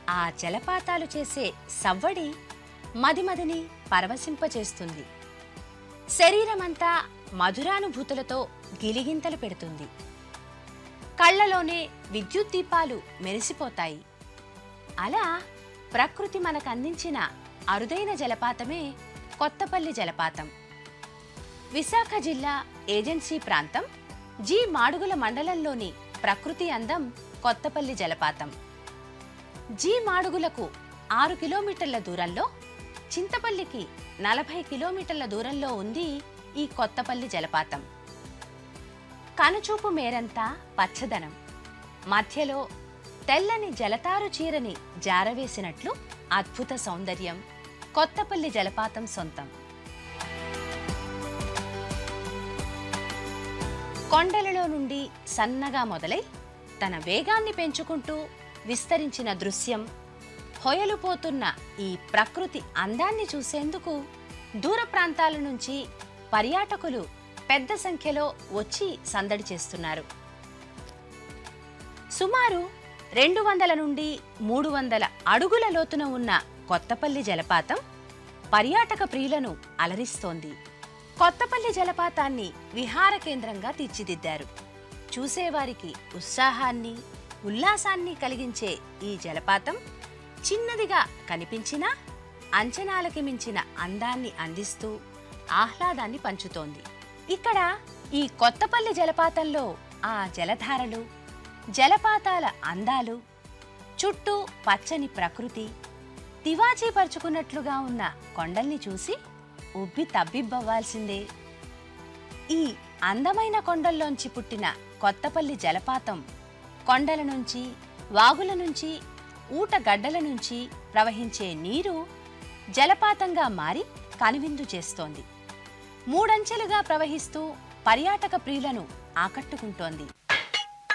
ఆ జలపాతాలు చేసే సవ్వడి మదిమదిని పరవశింపచేస్తుంది శరీరమంతా మధురానుభూతులతో గిలిగింతలు పెడుతుంది కళ్ళలోనే విద్యుత్ దీపాలు మెరిసిపోతాయి అలా ప్రకృతి మనకు అందించిన అరుదైన జలపాతమే కొత్తపల్లి జలపాతం విశాఖ జిల్లా ఏజెన్సీ ప్రాంతం జి మాడుగుల మండలంలోని ప్రకృతి అందం కొత్తపల్లి జలపాతం జి మాడుగులకు ఆరు కిలోమీటర్ల దూరంలో చింతపల్లికి నలభై కిలోమీటర్ల దూరంలో ఉంది ఈ కొత్తపల్లి జలపాతం కనుచూపు మేరంతా పచ్చదనం మధ్యలో తెల్లని జలతారు చీరని జారవేసినట్లు అద్భుత సౌందర్యం కొత్తపల్లి జలపాతం సొంతం కొండలలో నుండి సన్నగా మొదలై తన వేగాన్ని పెంచుకుంటూ విస్తరించిన దృశ్యం హొయలుపోతున్న ఈ ప్రకృతి అందాన్ని చూసేందుకు దూర ప్రాంతాల నుంచి పర్యాటకులు పెద్ద సంఖ్యలో వచ్చి సందడి చేస్తున్నారు సుమారు రెండు వందల నుండి మూడు వందల అడుగుల లోతున ఉన్న కొత్తపల్లి జలపాతం పర్యాటక ప్రియులను అలరిస్తోంది కొత్తపల్లి జలపాతాన్ని విహార కేంద్రంగా తీర్చిదిద్దారు చూసేవారికి ఉత్సాహాన్ని ఉల్లాసాన్ని కలిగించే ఈ జలపాతం చిన్నదిగా కనిపించినా అంచనాలకి మించిన అందాన్ని అందిస్తూ ఆహ్లాదాన్ని పంచుతోంది ఇక్కడ ఈ కొత్తపల్లి జలపాతంలో ఆ జలధారలు జలపాతాల అందాలు చుట్టూ పచ్చని ప్రకృతి తివాచీ పరుచుకున్నట్లుగా ఉన్న కొండల్ని చూసి ఉబ్బి తబ్బిబ్బవ్వాల్సిందే ఈ అందమైన కొండల్లోంచి పుట్టిన కొత్తపల్లి జలపాతం కొండల నుంచి వాగుల నుంచి ఊట గడ్డల నుంచి ప్రవహించే నీరు జలపాతంగా మారి కనువిందు చేస్తోంది మూడంచెలుగా ప్రవహిస్తూ పర్యాటక ప్రియులను ఆకట్టుకుంటోంది